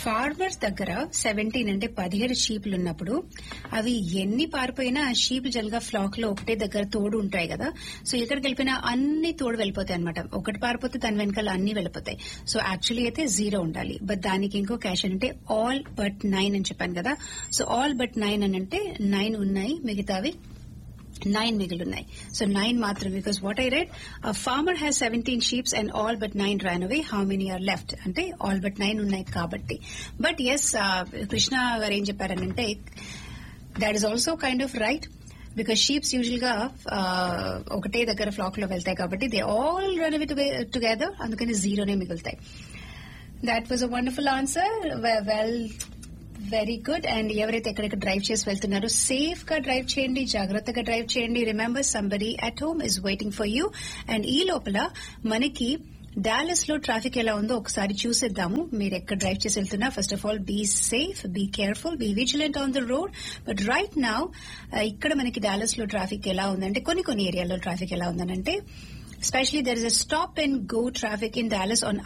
farmers దగ్గర seventeen అంటే పదిహేడు షీపులు ఉన్నప్పుడు అవి ఎన్ని పారిపోయినా ఆ షీప్ జల్గా ఫ్లాక్ లో ఒకటే దగ్గర తోడు ఉంటాయి కదా సో ఎక్కడికి వెళ్ళిపోయినా అన్ని తోడు వెళ్ళిపోతాయి అనమాట ఒకటి పారిపోతే దాని వెనకాల అన్ని వెళ్ళిపోతాయి సో యాక్చువల్లీ అయితే జీరో ఉండాలి బట్ దానికి ఇంకో క్యాష్ అంటే ఆల్ బట్ నైన్ అని చెప్పాను కదా సో ఆల్ బట్ నైన్ అని అంటే నైన్ ఉన్నాయి మిగతావి నైన్ మిగిలిన్నాయి సో నైన్ మాత్రమే because what I read farmer has seventeen sheeps and all but nine ran away how many are left అంటే ఆల్ బట్ నైన్ ఉన్నాయి కాబట్టి బట్ ఎస్ కృష్ణ గారు ఏం చెప్పారనంటే that is also kind of right because sheeps usual గా ఒకటే దగ్గర flock లో వెళ్తాయి కాబట్టి they all run away together అందుకని జీరోనే మిగులుతాయి that was a wonderful answer well very good and ఎవరైతే ఎక్కడెక్కడ డ్రైవ్ చేసి వెళ్తున్నారో సేఫ్ గా డ్రైవ్ చేయండి జాగ్రత్తగా డ్రైవ్ చేయండి remember somebody at home is waiting for you and ఈ లోపల మనకి డాలస్ లో ట్రాఫిక్ ఎలా ఉందో ఒకసారి చూసేద్దాము మీరు ఎక్కడ డ్రైవ్ చేసి వెళ్తున్నా first of all be safe be careful be vigilant on the road but right now ఇక్కడ మనకి డాలస్ లో ట్రాఫిక్ ఎలా ఉందంటే కొన్ని కొన్ని ఏరియాలో ట్రాఫిక్ ఎలా ఉందనంటే Especially there is a stop and go traffic in Dallas on